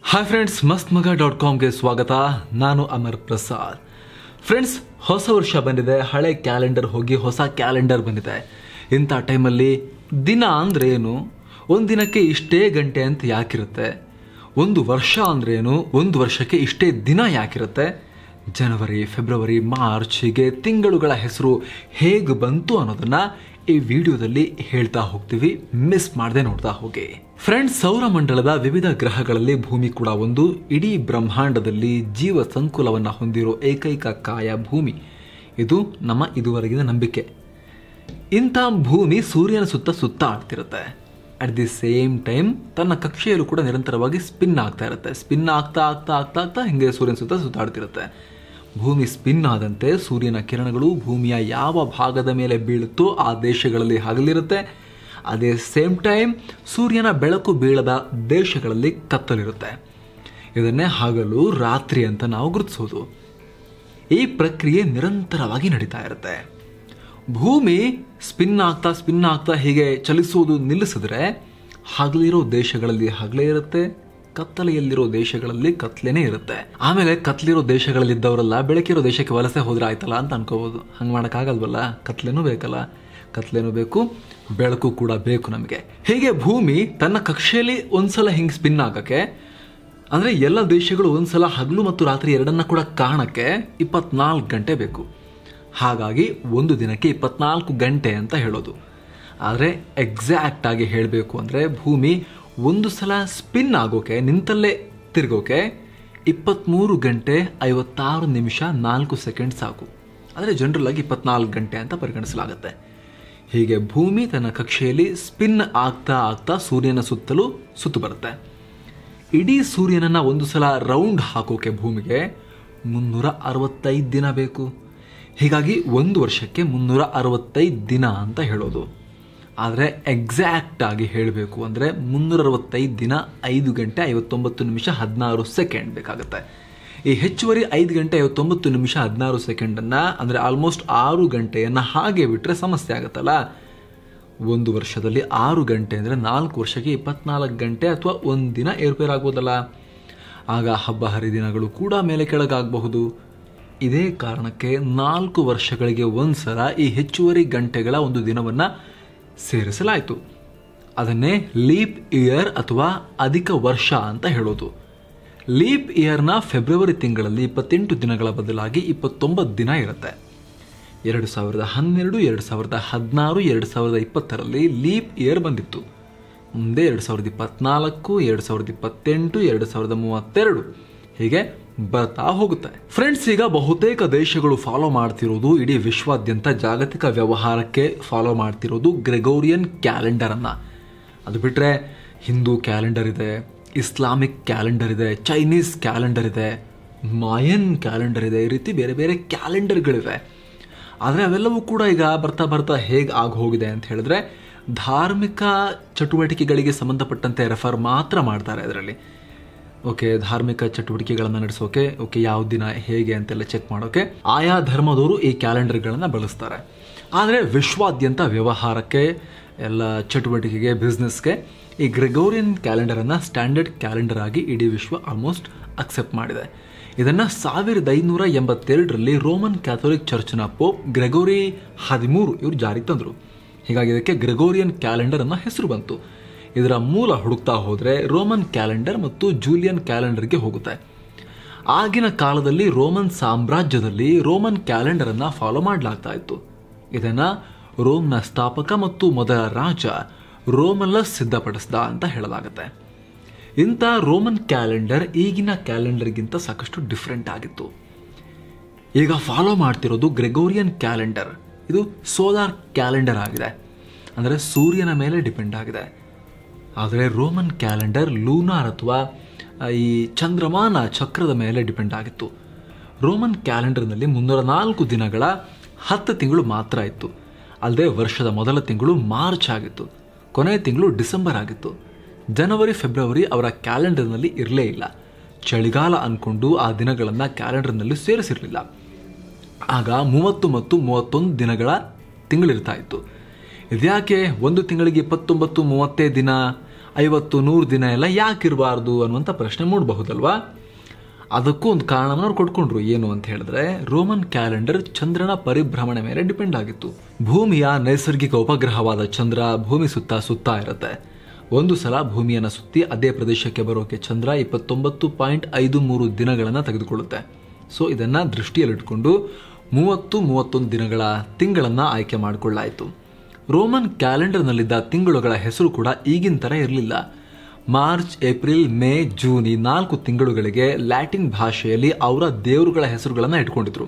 hi friends ಮಸ್ತ್ ಮಗ dot ಕಾಮ್ಗೆ ಸ್ವಾಗತ ನಾನು ಅಮರ್ ಪ್ರಸಾದ್ ಫ್ರೆಂಡ್ಸ್ ಹೊಸ ವರ್ಷ ಬಂದಿದೆ ಹಳೆ ಕ್ಯಾಲೆಂಡರ್ ಹೋಗಿ ಹೊಸ ಕ್ಯಾಲೆಂಡರ್ ಬಂದಿದೆ ಇಂಥ ಟೈಮಲ್ಲಿ ದಿನ ಅಂದ್ರೆ ಏನು ಒಂದು ದಿನಕ್ಕೆ ಇಷ್ಟೇ ಗಂಟೆ ಅಂತ ಯಾಕಿರುತ್ತೆ ಒಂದು ವರ್ಷ ಅಂದ್ರೆ ಏನು ಒಂದು ವರ್ಷಕ್ಕೆ ಇಷ್ಟೇ ದಿನ ಯಾಕಿರುತ್ತೆ ಜನವರಿ ಫೆಬ್ರವರಿ ಮಾರ್ಚ್ ಹೀಗೆ ತಿಂಗಳುಗಳ ಹೆಸರು ಹೇಗೆ ಬಂತು ಅನ್ನೋದನ್ನ ಈ ವಿಡಿಯೋದಲ್ಲಿ ಹೇಳ್ತಾ ಹೋಗ್ತೀವಿ ಮಿಸ್ ಮಾಡದೆ ನೋಡ್ತಾ ಹೋಗಿ ಫ್ರೆಂಡ್ಸ್ ಸೌರಮಂಡಲದ ವಿವಿಧ ಗ್ರಹಗಳಲ್ಲಿ ಭೂಮಿ ಕೂಡ ಒಂದು ಇಡೀ ಬ್ರಹ್ಮಾಂಡದಲ್ಲಿ ಜೀವ ಸಂಕುಲವನ್ನ ಹೊಂದಿರೋ ಏಕೈಕ ಕಾಯ ಭೂಮಿ ಇದು ನಮ್ಮ ಇದುವರೆಗಿನ ನಂಬಿಕೆ ಇಂಥ ಭೂಮಿ ಸೂರ್ಯನ ಸುತ್ತ ಸುತ್ತ ಆಡ್ತಿರುತ್ತೆ ಅಟ್ ದಿ ಸೇಮ್ ಟೈಮ್ ತನ್ನ ಕಕ್ಷೆಯಲ್ಲೂ ಕೂಡ ನಿರಂತರವಾಗಿ ಸ್ಪಿನ್ ಆಗ್ತಾ ಇರುತ್ತೆ ಸ್ಪಿನ್ ಆಗ್ತಾ ಆಗ್ತಾ ಆಗ್ತಾ ಆಗ್ತಾ ಹಿಂಗೆ ಸೂರ್ಯನ ಸುತ್ತ ಸುತ್ತಾಡ್ತಿರುತ್ತೆ ಭೂಮಿ ಸ್ಪಿನ್ ಆದಂತೆ ಸೂರ್ಯನ ಕಿರಣಗಳು ಭೂಮಿಯ ಯಾವ ಭಾಗದ ಮೇಲೆ ಬೀಳುತ್ತೋ ಆ ದೇಶಗಳಲ್ಲಿ ಹಗಲಿರುತ್ತೆ ಅದೇ ಸೇಮ್ ಟೈಮ್ ಸೂರ್ಯನ ಬೆಳಕು ಬೀಳದ ದೇಶಗಳಲ್ಲಿ ಕತ್ತಲಿರುತ್ತೆ ಇದನ್ನೇ ಹಗಲು ರಾತ್ರಿ ಅಂತ ನಾವು ಗುರುತಿಸೋದು ಈ ಪ್ರಕ್ರಿಯೆ ನಿರಂತರವಾಗಿ ನಡೀತಾ ಇರುತ್ತೆ ಭೂಮಿ ಸ್ಪಿನ್ ಆಗ್ತಾ ಸ್ಪಿನ್ ಆಗ್ತಾ ಹೀಗೆ ಚಲಿಸೋದು ನಿಲ್ಲಿಸಿದ್ರೆ ಹಗಲಿರೋ ದೇಶಗಳಲ್ಲಿ ಹಗಲೇ ಇರುತ್ತೆ ಕತ್ತಲೆಯಲ್ಲಿರೋ ದೇಶಗಳಲ್ಲಿ ಕತ್ಲೆನೇ ಇರುತ್ತೆ ಆಮೇಲೆ ಕತ್ಲಿರೋ ದೇಶಗಳಲ್ಲಿದ್ದವರೆಲ್ಲ ಬೆಳಕಿರೋ ದೇಶಕ್ಕೆ ವಲಸೆ ಹೋದ್ರೆ ಆಯ್ತಲ್ಲ ಅಂತ ಅನ್ಕೋಬಹುದು ಹಂಗೆ ಮಾಡೋಕ್ಕಾಗಲ್ವಲ್ಲ ಕತ್ಲೆನೂ ಬೇಕಲ್ಲ ಕತ್ಲೆನೂ ಬೇಕು ಬೆಳಕು ಕೂಡ ಬೇಕು ನಮಗೆ ಹೀಗೆ ಭೂಮಿ ತನ್ನ ಕಕ್ಷೆಯಲ್ಲಿ ಒಂದ್ಸಲ ಹಿಂಗೆ ಸ್ಪಿನ್ ಆಗಕ್ಕೆ ಅಂದ್ರೆ ಎಲ್ಲ ದೇಶಗಳು ಒಂದ್ಸಲ ಹಗಲು ಮತ್ತು ರಾತ್ರಿ ಎರಡನ್ನ ಕೂಡ ಕಾಣಕ್ಕೆ ಇಪ್ಪತ್ನಾಲ್ಕು ಗಂಟೆ ಬೇಕು ಹಾಗಾಗಿ ಒಂದು ದಿನಕ್ಕೆ ಇಪ್ಪತ್ನಾಲ್ಕು ಗಂಟೆ ಅಂತ ಹೇಳೋದು ಆದರೆ ಎಕ್ಸಾಕ್ಟ್ ಆಗಿ ಹೇಳಬೇಕು ಅಂದರೆ ಭೂಮಿ ಒಂದು ಸಲ ಸ್ಪಿನ್ ಆಗೋಕೆ ನಿಂತಲ್ಲೇ ತಿರುಗೋಕೆ ಇಪ್ಪತ್ತ್ಮೂರು ಗಂಟೆ ಐವತ್ತಾರು ನಿಮಿಷ ನಾಲ್ಕು ಸೆಕೆಂಡ್ ಸಾಕು ಆದರೆ ಜನರಲ್ ಆಗಿ ಇಪ್ಪತ್ನಾಲ್ಕು ಗಂಟೆ ಅಂತ ಪರಿಗಣಿಸಲಾಗುತ್ತೆ ಹೀಗೆ ಭೂಮಿ ತನ್ನ ಕಕ್ಷೆಯಲ್ಲಿ ಸ್ಪಿನ್ ಆಗ್ತಾ ಆಗ್ತಾ ಸೂರ್ಯನ ಸುತ್ತಲೂ ಸುತ್ತು ಬರುತ್ತೆ ಇಡೀ ಸೂರ್ಯನನ್ನ ಒಂದು ಸಲ ರೌಂಡ್ ಹಾಕೋಕೆ ಭೂಮಿಗೆ ಮುನ್ನೂರ ಅರವತ್ತೈದು ದಿನ ಬೇಕು ಹೀಗಾಗಿ ಒಂದು ವರ್ಷಕ್ಕೆ ಮುನ್ನೂರ ಅರವತ್ತೈದು ದಿನ ಅಂತ ಹೇಳೋದು ಆದರೆ ಎಕ್ಸಾಕ್ಟ್ ಆಗಿ ಹೇಳಬೇಕು ಅಂದರೆ ಮುನ್ನೂರ ಅರವತ್ತೈದು ದಿನ ಐದು ಗಂಟೆ ಐವತ್ತೊಂಬತ್ತು ನಿಮಿಷ ಹದಿನಾರು ಸೆಕೆಂಡ್ ಬೇಕಾಗುತ್ತೆ ಈ ಹೆಚ್ಚುವರಿ ಐದು ಗಂಟೆ ಐವತ್ತೊಂಬತ್ತು ನಿಮಿಷ ಹದಿನಾರು ಸೆಕೆಂಡನ್ನು ಅಂದರೆ ಆಲ್ಮೋಸ್ಟ್ ಆರು ಗಂಟೆಯನ್ನು ಹಾಗೆ ಬಿಟ್ಟರೆ ಸಮಸ್ಯೆ ಆಗುತ್ತಲ್ಲ ಒಂದು ವರ್ಷದಲ್ಲಿ ಆರು ಗಂಟೆ ಅಂದರೆ ನಾಲ್ಕು ವರ್ಷಕ್ಕೆ ಇಪ್ಪತ್ನಾಲ್ಕು ಗಂಟೆ ಅಥವಾ ಒಂದು ದಿನ ಏರ್ಪೇರ್ ಆಗ್ಬೋದಲ್ಲ ಆಗ ಹಬ್ಬ ಹರಿದಿನಗಳು ಕೂಡ ಮೇಲೆ ಕೆಳಗಾಗಬಹುದು ಇದೇ ಕಾರಣಕ್ಕೆ ನಾಲ್ಕು ವರ್ಷಗಳಿಗೆ ಒಂದ್ಸಲ ಈ ಹೆಚ್ಚುವರಿ ಗಂಟೆಗಳ ಒಂದು ದಿನವನ್ನು ಸೇರಿಸಲಾಯಿತು ಅದನ್ನೇ ಲೀಪ್ ಇಯರ್ ಅಥವಾ ಅಧಿಕ ವರ್ಷ ಅಂತ ಹೇಳೋದು ಲೀಪ್ ಇಯರ್ನ ಫೆಬ್ರವರಿ ತಿಂಗಳಲ್ಲಿ ಇಪ್ಪತ್ತೆಂಟು ದಿನಗಳ ಬದಲಾಗಿ ಇಪ್ಪತ್ತೊಂಬತ್ತು ದಿನ ಇರುತ್ತೆ ಎರಡು ಸಾವಿರದ ಹನ್ನೆರಡು ಎರಡು ಸಾವಿರದ ಹದಿನಾರು ಎರಡು ಸಾವಿರದ ಇಪ್ಪತ್ತರಲ್ಲಿ ಲೀಪ್ ಇಯರ್ ಬಂದಿತ್ತು ಮುಂದೆ ಎರಡು ಸಾವಿರದ ಇಪ್ಪತ್ನಾಲ್ಕು ಎರಡು ಸಾವಿರದ ಇಪ್ಪತ್ತೆಂಟು ಎರಡು ಸಾವಿರದ ಮೂವತ್ತೆರಡು ಹೀಗೆ ಬರ್ತಾ ಹೋಗುತ್ತೆ ಫ್ರೆಂಡ್ಸ್ ಈಗ ಬಹುತೇಕ ದೇಶಗಳು ಫಾಲೋ ಮಾಡ್ತಿರೋದು ಇಡೀ ವಿಶ್ವಾದ್ಯಂತ ಜಾಗತಿಕ ವ್ಯವಹಾರಕ್ಕೆ ಫಾಲೋ ಮಾಡ್ತಿರೋದು ಗ್ರೆಗೋರಿಯನ್ ಕ್ಯಾಲೆಂಡರ್ ಅನ್ನ ಅದು ಬಿಟ್ರೆ ಹಿಂದೂ ಕ್ಯಾಲೆಂಡರ್ ಇದೆ ಇಸ್ಲಾಮಿಕ್ ಕ್ಯಾಲೆಂಡರ್ ಇದೆ ಚೈನೀಸ್ ಕ್ಯಾಲೆಂಡರ್ ಇದೆ ಮಾಯನ್ ಕ್ಯಾಲೆಂಡರ್ ಇದೆ ಈ ರೀತಿ ಬೇರೆ ಬೇರೆ ಕ್ಯಾಲೆಂಡರ್ಗಳಿವೆ ಆದರೆ ಅವೆಲ್ಲವೂ ಕೂಡ ಈಗ ಬರ್ತಾ ಬರ್ತಾ ಹೇಗೆ ಆಗಿ ಹೋಗಿದೆ ಅಂತ ಹೇಳಿದ್ರೆ ಧಾರ್ಮಿಕ ಚಟುವಟಿಕೆಗಳಿಗೆ ಸಂಬಂಧಪಟ್ಟಂತೆ ರೆಫರ್ ಮಾತ್ರ ಮಾಡ್ತಾರೆ ಅದರಲ್ಲಿ ಓಕೆ ಧಾರ್ಮಿಕ ಚಟುವಟಿಕೆಗಳನ್ನು ನಡೆಸೋಕೆ ಓಕೆ ಯಾವ ದಿನ ಹೇಗೆ ಅಂತೆಲ್ಲ ಚೆಕ್ ಮಾಡೋಕೆ ಆಯಾ ಧರ್ಮದವರು ಈ ಕ್ಯಾಲೆಂಡರ್ಗಳನ್ನು ಬಳಸ್ತಾರೆ ಆದರೆ ವಿಶ್ವಾದ್ಯಂತ ವ್ಯವಹಾರಕ್ಕೆ ಎಲ್ಲ ಚಟುವಟಿಕೆಗೆ ಬಿಸ್ನೆಸ್ಗೆ ಈ ಗ್ರೆಗೋರಿಯನ್ ಕ್ಯಾಲೆಂಡರನ್ನು ಸ್ಟ್ಯಾಂಡರ್ಡ್ ಕ್ಯಾಲೆಂಡರ್ ಆಗಿ ಇಡೀ ವಿಶ್ವ ಆಲ್ಮೋಸ್ಟ್ ಅಕ್ಸೆಪ್ಟ್ ಮಾಡಿದೆ ಇದನ್ನು ಸಾವಿರದ ಐನೂರ ಎಂಬತ್ತೆರಡರಲ್ಲಿ ರೋಮನ್ ಕ್ಯಾಥೋಲಿಕ್ ಚರ್ಚ್ನ ಪೋಪ್ ಗ್ರೆಗೋರಿ ಹದಿಮೂರು ಇವರು ಜಾರಿಗೆ ತಂದರು ಹೀಗಾಗಿ ಇದಕ್ಕೆ ಗ್ರೆಗೋರಿಯನ್ ಕ್ಯಾಲೆಂಡರ್ ಅನ್ನೋ ಹೆಸರು ಬಂತು ಇದರ ಮೂಲ ಹುಡುಕ್ತಾ ಹೋದರೆ ರೋಮನ್ ಕ್ಯಾಲೆಂಡರ್ ಮತ್ತು ಜೂಲಿಯನ್ ಕ್ಯಾಲೆಂಡರ್ಗೆ ಹೋಗುತ್ತೆ ಆಗಿನ ಕಾಲದಲ್ಲಿ ರೋಮನ್ ಸಾಮ್ರಾಜ್ಯದಲ್ಲಿ ರೋಮನ್ ಕ್ಯಾಲೆಂಡರ್ ಅನ್ನ ಫಾಲೋ ಮಾಡಲಾಗ್ತಾ ಇತ್ತು ಇದನ್ನ ರೋಮ್ನ ಸ್ಥಾಪಕ ಮತ್ತು ಮೊದಲ ರಾಜ ರೋಮಲ್ಲಸ್ ಸಿದ್ಧಪಡಿಸಿದ ಅಂತ ಹೇಳಲಾಗುತ್ತೆ ಇಂಥ ರೋಮನ್ ಕ್ಯಾಲೆಂಡರ್ ಈಗಿನ ಕ್ಯಾಲೆಂಡರ್ಗಿಂತ ಸಾಕಷ್ಟು ಡಿಫ್ರೆಂಟ್ ಆಗಿತ್ತು ಈಗ ಫಾಲೋ ಮಾಡ್ತಿರೋದು ಗ್ರೆಗೋರಿಯನ್ ಕ್ಯಾಲೆಂಡರ್ ಇದು ಸೋಲಾರ್ ಕ್ಯಾಲೆಂಡರ್ ಆಗಿದೆ ಅಂದರೆ ಸೂರ್ಯನ ಮೇಲೆ ಡಿಪೆಂಡ್ ಆಗಿದೆ ಆದರೆ ರೋಮನ್ ಕ್ಯಾಲೆಂಡರ್ ಲೂನಾರ್ ಅಥವಾ ಈ ಚಂದ್ರಮಾನ ಚಕ್ರದ ಮೇಲೆ ಡಿಪೆಂಡ್ ಆಗಿತ್ತು ರೋಮನ್ ಕ್ಯಾಲೆಂಡರ್ನಲ್ಲಿ ಮುನ್ನೂರ ನಾಲ್ಕು ದಿನಗಳ ಹತ್ತು ತಿಂಗಳು ಮಾತ್ರ ಇತ್ತು ಅಲ್ಲದೆ ವರ್ಷದ ಮೊದಲ ತಿಂಗಳು ಮಾರ್ಚ್ ಆಗಿತ್ತು ಕೊನೆಯ ತಿಂಗಳು ಡಿಸೆಂಬರ್ ಆಗಿತ್ತು ಜನವರಿ ಫೆಬ್ರವರಿ ಅವರ ಕ್ಯಾಲೆಂಡರ್ನಲ್ಲಿ ಇರಲೇ ಇಲ್ಲ ಚಳಿಗಾಲ ಅಂದ್ಕೊಂಡು ಆ ದಿನಗಳನ್ನು ಕ್ಯಾಲೆಂಡರ್ನಲ್ಲಿ ಸೇರಿಸಿರಲಿಲ್ಲ ಆಗ ಮೂವತ್ತು ಮತ್ತು ಮೂವತ್ತೊಂದು ದಿನಗಳ ತಿಂಗಳಿರ್ತಾ ಇತ್ತು ಇದ್ಯಾಕೆ ಒಂದು ತಿಂಗಳಿಗೆ ಇಪ್ಪತ್ತೊಂಬತ್ತು ಮೂವತ್ತೇ ದಿನ ಐವತ್ತು ನೂರು ದಿನ ಎಲ್ಲ ಯಾಕೆ ಇರಬಾರ್ದು ಅನ್ನುವಂಥ ಪ್ರಶ್ನೆ ಮೂಡಬಹುದಲ್ವಾ ಅದಕ್ಕೂ ಒಂದು ಕಾರಣವನ್ನು ಅವ್ರು ಕೊಟ್ಕೊಂಡ್ರು ಏನು ಅಂತ ಹೇಳಿದ್ರೆ ರೋಮನ್ ಕ್ಯಾಲೆಂಡರ್ ಚಂದ್ರನ ಪರಿಭ್ರಮಣೆ ಮೇಲೆ ಡಿಪೆಂಡ್ ಆಗಿತ್ತು ಭೂಮಿಯ ನೈಸರ್ಗಿಕ ಉಪಗ್ರಹವಾದ ಚಂದ್ರ ಭೂಮಿ ಸುತ್ತ ಸುತ್ತಾ ಇರುತ್ತೆ ಒಂದು ಸಲ ಭೂಮಿಯನ್ನು ಸುತ್ತಿ ಅದೇ ಪ್ರದೇಶಕ್ಕೆ ಬರೋಕೆ ಚಂದ್ರ ಇಪ್ಪತ್ತೊಂಬತ್ತು ಪಾಯಿಂಟ್ ಐದು ಮೂರು ದಿನಗಳನ್ನು ತೆಗೆದುಕೊಳ್ಳುತ್ತೆ ಸೊ ಇದನ್ನ ದೃಷ್ಟಿಯಲ್ಲಿಟ್ಕೊಂಡು ಮೂವತ್ತು ಮೂವತ್ತೊಂದು ದಿನಗಳ ತಿಂಗಳನ್ನು ಆಯ್ಕೆ ಮಾಡಿಕೊಳ್ಳಾಯಿತು ರೋಮನ್ ಕ್ಯಾಲೆಂಡರ್ನಲ್ಲಿದ್ದ ತಿಂಗಳುಗಳ ಹೆಸರು ಕೂಡ ಈಗಿನ ಥರ ಇರಲಿಲ್ಲ ಮಾರ್ಚ್ ಏಪ್ರಿಲ್ ಮೇ ಜೂನ್ ಈ ನಾಲ್ಕು ತಿಂಗಳುಗಳಿಗೆ ಲ್ಯಾಟಿನ್ ಭಾಷೆಯಲ್ಲಿ ಅವರ ದೇವರುಗಳ ಹೆಸರುಗಳನ್ನು ಇಟ್ಕೊಂಡಿದ್ರು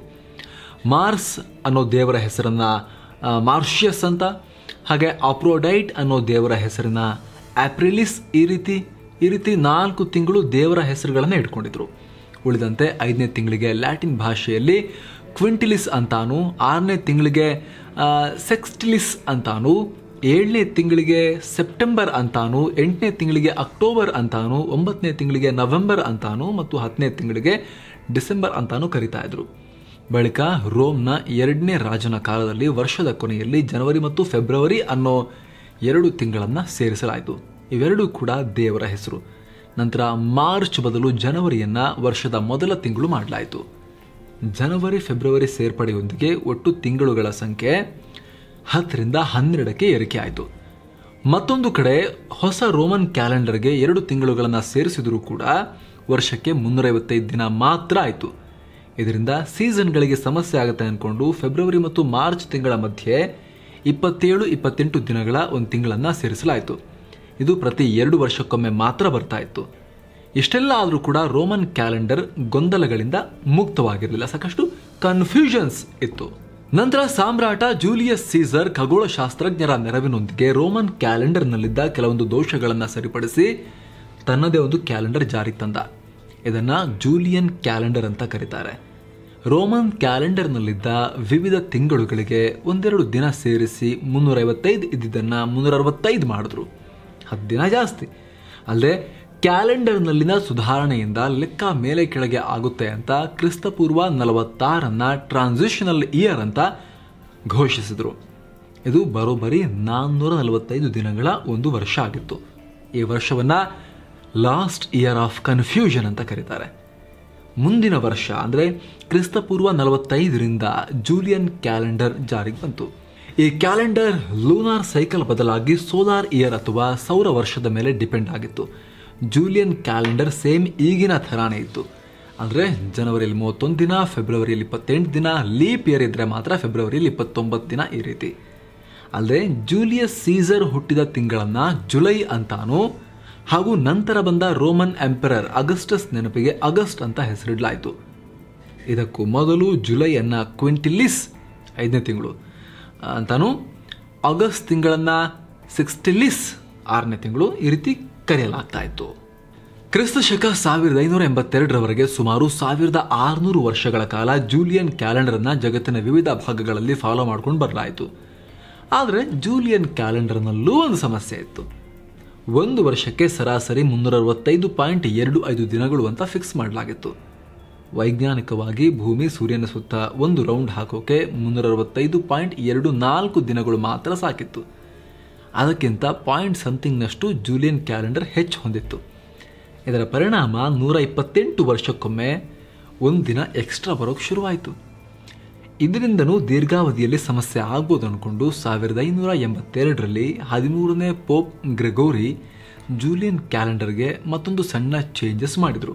ಮಾರ್ಸ್ ಅನ್ನೋ ದೇವರ ಹೆಸರನ್ನ ಆ, ಮಾರ್ಷಿಯಸ್ ಅಂತ ಹಾಗೆ ಅಪ್ರೋಡೈಟ್ ಅನ್ನೋ ದೇವರ ಹೆಸರನ್ನ ಆಪ್ರಿಲಿಸ್ ಈ ರೀತಿ ಈ ರೀತಿ ನಾಲ್ಕು ತಿಂಗಳು ದೇವರ ಹೆಸರುಗಳನ್ನು ಇಟ್ಕೊಂಡಿದ್ರು ಉಳಿದಂತೆ ಐದನೇ ತಿಂಗಳಿಗೆ ಲ್ಯಾಟಿನ್ ಭಾಷೆಯಲ್ಲಿ ಕ್ವಿಂಟಿಲಿಸ್ ಅಂತಾನು ಆರನೇ ತಿಂಗಳಿಗೆ ಆ, ಸೆಕ್ಸ್ಟಿಲಿಸ್ ಅಂತಾನು ಏಳನೇ ತಿಂಗಳಿಗೆ ಸೆಪ್ಟೆಂಬರ್ ಅಂತಾನು ಎಂಟನೇ ತಿಂಗಳಿಗೆ ಅಕ್ಟೋಬರ್ ಅಂತಾನು ಒಂಬತ್ತನೇ ತಿಂಗಳಿಗೆ ನವೆಂಬರ್ ಅಂತಾನು ಮತ್ತು ಹತ್ತನೇ ತಿಂಗಳಿಗೆ ಡಿಸೆಂಬರ್ ಅಂತಾನು ಕರಿತಾ ಇದ್ರು ಬಳಿಕ ರೋಮ್ನ ಎರಡನೇ ರಾಜನ ಕಾಲದಲ್ಲಿ ವರ್ಷದ ಕೊನೆಯಲ್ಲಿ ಜನವರಿ ಮತ್ತು ಫೆಬ್ರವರಿ ಅನ್ನೋ ಎರಡು ತಿಂಗಳನ್ನು ಸೇರಿಸಲಾಯಿತು ಇವೆರಡೂ ಕೂಡ ದೇವರ ಹೆಸರು ನಂತರ ಮಾರ್ಚ್ ಬದಲು ಜನವರಿಯನ್ನ ವರ್ಷದ ಮೊದಲ ತಿಂಗಳು ಮಾಡಲಾಯಿತು ಜನವರಿ ಫೆಬ್ರವರಿ ಸೇರ್ಪಡೆಯೊಂದಿಗೆ ಒಟ್ಟು ತಿಂಗಳುಗಳ ಸಂಖ್ಯೆ ಹತ್ತರಿಂದ ಹನ್ನೆರಡಕ್ಕೆ ಏರಿಕೆ ಆಯಿತು ಮತ್ತೊಂದು ಕಡೆ ಹೊಸ ರೋಮನ್ ಕ್ಯಾಲೆಂಡರ್ಗೆ ಎರಡು ತಿಂಗಳುಗಳನ್ನು ಸೇರಿಸಿದರೂ ಕೂಡ ವರ್ಷಕ್ಕೆ ಮುನ್ನೂರೈವತ್ತೈದು ದಿನ ಮಾತ್ರ ಆಯಿತು ಇದರಿಂದ ಸೀಸನ್ಗಳಿಗೆ ಸಮಸ್ಯೆ ಆಗುತ್ತೆ ಅಂದ್ಕೊಂಡು ಫೆಬ್ರವರಿ ಮತ್ತು ಮಾರ್ಚ್ ತಿಂಗಳ ಮಧ್ಯೆ ಇಪ್ಪತ್ತೇಳು ಇಪ್ಪತ್ತೆಂಟು ದಿನಗಳ ಒಂದು ತಿಂಗಳನ್ನು ಸೇರಿಸಲಾಯಿತು ಇದು ಪ್ರತಿ ಎರಡು ವರ್ಷಕ್ಕೊಮ್ಮೆ ಮಾತ್ರ ಬರ್ತಾ ಇತ್ತು ಇಷ್ಟೆಲ್ಲ ಆದರೂ ಕೂಡ ರೋಮನ್ ಕ್ಯಾಲೆಂಡರ್ ಗೊಂದಲಗಳಿಂದ ಮುಕ್ತವಾಗಿರಲಿಲ್ಲ ಸಾಕಷ್ಟು ಕನ್ಫ್ಯೂಷನ್ಸ್ ಇತ್ತು ನಂತರ ಸಾಮ್ರಾಟ ಜೂಲಿಯಸ್ ಸೀಸರ್ ಖಗೋಳಶಾಸ್ತ್ರಜ್ಞರ ನೆರವಿನೊಂದಿಗೆ ರೋಮನ್ ಕ್ಯಾಲೆಂಡರ್ನಲ್ಲಿದ್ದ ಕೆಲವೊಂದು ದೋಷಗಳನ್ನು ಸರಿಪಡಿಸಿ ತನ್ನದೇ ಒಂದು ಕ್ಯಾಲೆಂಡರ್ ಜಾರಿಗೆ ತಂದ ಇದನ್ನ ಜೂಲಿಯನ್ ಕ್ಯಾಲೆಂಡರ್ ಅಂತ ಕರೀತಾರೆ ರೋಮನ್ ಕ್ಯಾಲೆಂಡರ್ನಲ್ಲಿದ್ದ ವಿವಿಧ ತಿಂಗಳುಗಳಿಗೆ ಒಂದೆರಡು ದಿನ ಸೇರಿಸಿ ಮುನ್ನೂರೈವತ್ತೈದು ಇದ್ದಿದ್ದನ್ನು ಮುನ್ನೂರ ಅರವತ್ತೈದು ಮಾಡಿದ್ರು ಹತ್ತು ದಿನ ಜಾಸ್ತಿ ಅಲ್ಲದೆ ಕ್ಯಾಲೆಂಡರ್ನಲ್ಲಿನ ಸುಧಾರಣೆಯಿಂದ ಲೆಕ್ಕ ಮೇಲೆ ಕೆಳಗೆ ಆಗುತ್ತೆ ಅಂತ ಕ್ರಿಸ್ತಪೂರ್ವ ನಲವತ್ತಾರನ್ನ ಟ್ರಾನ್ಸಿಷನಲ್ ಇಯರ್ ಅಂತ ಘೋಷಿಸಿದರು ಇದು ಬರೋಬ್ಬರಿ ನಾನ್ನೂರ ನಲವತ್ತೈದು ದಿನಗಳ ಒಂದು ವರ್ಷ ಆಗಿತ್ತು ಈ ವರ್ಷವನ್ನ ಲಾಸ್ಟ್ ಇಯರ್ ಆಫ್ ಕನ್ಫ್ಯೂಷನ್ ಅಂತ ಕರೀತಾರೆ ಮುಂದಿನ ವರ್ಷ ಅಂದರೆ ಕ್ರಿಸ್ತಪೂರ್ವ ನಲವತ್ತೈದರಿಂದ ಜೂಲಿಯನ್ ಕ್ಯಾಲೆಂಡರ್ ಜಾರಿಗೆ ಬಂತು ಈ ಕ್ಯಾಲೆಂಡರ್ ಲೂನಾರ್ ಸೈಕಲ್ ಬದಲಾಗಿ ಸೋಲಾರ್ ಇಯರ್ ಅಥವಾ ಸೌರ ವರ್ಷದ ಮೇಲೆ ಡಿಪೆಂಡ್ ಆಗಿತ್ತು ಜೂಲಿಯನ್ ಕ್ಯಾಲೆಂಡರ್ ಸೇಮ್ ಈಗಿನ ಥರಾನೇ ಇತ್ತು ಅಂದರೆ ಜನವರಿಯಲ್ಲಿ ಮೂವತ್ತೊಂದು ದಿನ ಫೆಬ್ರವರಿಯಲ್ಲಿ ಇಪ್ಪತ್ತೆಂಟು ದಿನ ಲೀಪ್ ಇಯರ್ ಇದ್ದರೆ ಮಾತ್ರ ಫೆಬ್ರವರಿಯಲ್ಲಿ ಇಪ್ಪತ್ತೊಂಬತ್ತು ದಿನ ಈ ರೀತಿ ಅಲ್ಲದೆ ಜೂಲಿಯಸ್ ಸೀಸರ್ ಹುಟ್ಟಿದ ತಿಂಗಳನ್ನು ಜುಲೈ ಅಂತಾನೂ ಹಾಗೂ ನಂತರ ಬಂದ ರೋಮನ್ ಎಂಪರರ್ ಅಗಸ್ಟಸ್ ನೆನಪಿಗೆ ಅಗಸ್ಟ್ ಅಂತ ಹೆಸರಿಡಲಾಯಿತು ಇದಕ್ಕೂ ಮೊದಲು ಜುಲೈಯನ್ನ ಕ್ವಿಂಟಿಲಿಸ್ ಐದನೇ ತಿಂಗಳು ಅಂತಾನು ಆಗಸ್ಟ್ ತಿಂಗಳನ್ನು ಸಿಕ್ಸ್ಟಿಲಿಸ್ ಆರನೇ ತಿಂಗಳು ಈ ರೀತಿ ಕರೆಯಲಾಗ್ತಾ ಇತ್ತು ಕ್ರಿಸ್ತ ಶಕ ಸಾವಿರದ ಐನೂರ ಎಂಬತ್ತೆರಡರವರೆಗೆ ಸುಮಾರು ಸಾವಿರದ ಆರುನೂರು ವರ್ಷಗಳ ಕಾಲ ಜೂಲಿಯನ್ ಕ್ಯಾಲೆಂಡರ್ನ ಜಗತ್ತಿನ ವಿವಿಧ ಭಾಗಗಳಲ್ಲಿ ಫಾಲೋ ಮಾಡ್ಕೊಂಡು ಬರಲಾಯಿತು ಆದರೆ ಜೂಲಿಯನ್ ಕ್ಯಾಲೆಂಡರ್ನಲ್ಲೂ ಒಂದು ಸಮಸ್ಯೆ ಇತ್ತು ಒಂದು ವರ್ಷಕ್ಕೆ ಸರಾಸರಿ ಮುನ್ನೂರ ಅರವತ್ತೈದು ಪಾಯಿಂಟ್ ಎರಡು ಐದು ದಿನಗಳು ಅಂತ ಫಿಕ್ಸ್ ಮಾಡಲಾಗಿತ್ತು ವೈಜ್ಞಾನಿಕವಾಗಿ ಭೂಮಿ ಸೂರ್ಯನ ಸುತ್ತ ಒಂದು ರೌಂಡ್ ಹಾಕೋಕೆ ಮುನ್ನೂರ ಅರವತ್ತೈದು ಪಾಯಿಂಟ್ ಎರಡು ನಾಲ್ಕು ದಿನಗಳು ಮಾತ್ರ ಸಾಕಿತ್ತು ಅದಕ್ಕಿಂತ ಪಾಯಿಂಟ್ ಸಮಥಿಂಗ್ನಷ್ಟು ಜೂಲಿಯನ್ ಕ್ಯಾಲೆಂಡರ್ ಹೆಚ್ಚು ಹೊಂದಿತ್ತು ಇದರ ಪರಿಣಾಮ ನೂರ ಇಪ್ಪತ್ತೆಂಟು ವರ್ಷಕ್ಕೊಮ್ಮೆ ಒಂದು ದಿನ ಎಕ್ಸ್ಟ್ರಾ ಬರೋಕ್ಕೆ ಶುರುವಾಯಿತು ಇದರಿಂದನೂ ದೀರ್ಘಾವಧಿಯಲ್ಲಿ ಸಮಸ್ಯೆ ಆಗ್ಬೋದು ಅಂದ್ಕೊಂಡು ಸಾವಿರದ ಐನೂರ ಎಂಬತ್ತೆರಡರಲ್ಲಿ ಹದಿಮೂರನೇ ಪೋಪ್ ಗ್ರೆಗೋರಿ ಜೂಲಿಯನ್ ಕ್ಯಾಲೆಂಡರ್ಗೆ ಮತ್ತೊಂದು ಸಣ್ಣ ಚೇಂಜಸ್ ಮಾಡಿದರು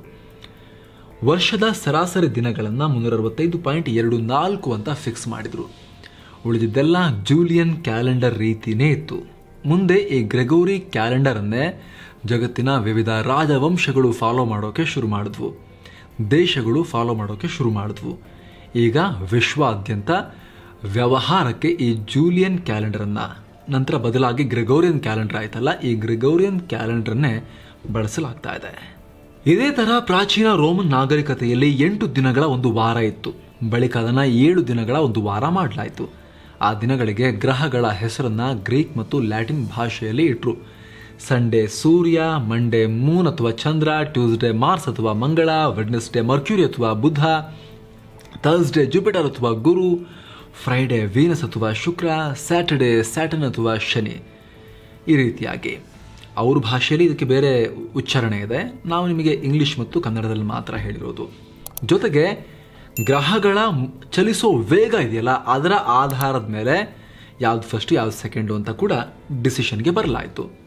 ವರ್ಷದ ಸರಾಸರಿ ದಿನಗಳನ್ನು ಮುನ್ನೂರ ಅರವತ್ತೈದು ಪಾಯಿಂಟ್ ಎರಡು ನಾಲ್ಕು ಅಂತ ಫಿಕ್ಸ್ ಮಾಡಿದರು ಉಳಿದಿದ್ದೆಲ್ಲ ಜೂಲಿಯನ್ ಕ್ಯಾಲೆಂಡರ್ ರೀತಿಯೇ ಇತ್ತು ಮುಂದೆ ಈ ಗ್ರೆಗೋರಿ ಕ್ಯಾಲೆಂಡರನ್ನೇ ಜಗತ್ತಿನ ವಿವಿಧ ರಾಜವಂಶಗಳು ಫಾಲೋ ಮಾಡೋಕೆ ಶುರು ಮಾಡಿದ್ವು ದೇಶಗಳು ಫಾಲೋ ಮಾಡೋಕೆ ಶುರು ಮಾಡಿದ್ವು ಈಗ ವಿಶ್ವಾದ್ಯಂತ ವ್ಯವಹಾರಕ್ಕೆ ಈ ಜೂಲಿಯನ್ ಕ್ಯಾಲೆಂಡರನ್ನು ನಂತರ ಬದಲಾಗಿ ಗ್ರೆಗೋರಿಯನ್ ಕ್ಯಾಲೆಂಡರ್ ಆಯ್ತಲ್ಲ ಈ ಗ್ರೆಗೋರಿಯನ್ ಕ್ಯಾಲೆಂಡರ್ನೇ ಬಳಸಲಾಗ್ತಾ ಇದೆ ಇದೇ ತರ ಪ್ರಾಚೀನ ರೋಮನ್ ನಾಗರಿಕತೆಯಲ್ಲಿ ಎಂಟು ದಿನಗಳ ಒಂದು ವಾರ ಇತ್ತು ಬಳಿಕ ಅದನ್ನ ಏಳು ದಿನಗಳ ಒಂದು ವಾರ ಮಾಡಲಾಯಿತು ಆ ದಿನಗಳಿಗೆ ಗ್ರಹಗಳ ಹೆಸರನ್ನ ಗ್ರೀಕ್ ಮತ್ತು ಲ್ಯಾಟಿನ್ ಭಾಷೆಯಲ್ಲಿ ಇಟ್ರು ಸಂಡೇ ಸೂರ್ಯ ಮಂಡೇ ಮೂನ್ ಅಥವಾ ಚಂದ್ರ ಟ್ಯೂಸ್ಡೇ ಮಾರ್ಸ್ ಅಥವಾ ಮಂಗಳ ವೆಡ್ನೆಸ್ಡೇ ಮರ್ಕ್ಯೂರಿ ಅಥವಾ ಬುಧ ಥರ್ಸ್ಡೇ ಜುಪಿಟರ್ ಅಥವಾ ಗುರು ಫ್ರೈಡೇ ವೀನಸ್ ಅಥವಾ ಶುಕ್ರ ಸ್ಯಾಟರ್ಡೇ ಸ್ಯಾಟರ್ನ್ ಅಥವಾ ಶನಿ ಈ ರೀತಿಯಾಗಿ ಅವ್ರ ಭಾಷೆಯಲ್ಲಿ ಇದಕ್ಕೆ ಬೇರೆ ಉಚ್ಚಾರಣೆ ಇದೆ ನಾವು ನಿಮಗೆ ಇಂಗ್ಲಿಷ್ ಮತ್ತು ಕನ್ನಡದಲ್ಲಿ ಮಾತ್ರ ಹೇಳಿರೋದು ಜೊತೆಗೆ ಗ್ರಹಗಳ ಮ್- ಚಲಿಸೋ ವೇಗ ಇದೆಯಲ್ಲ ಅದರ ಆಧಾರದ ಮೇಲೆ ಯಾವ್ದು ಫಸ್ಟ್ ಯಾವ್ದು ಸೆಕೆಂಡು ಅಂತ ಕೂಡ ಡಿಸಿಷನ್ಗೆ ಬರಲಾಯಿತು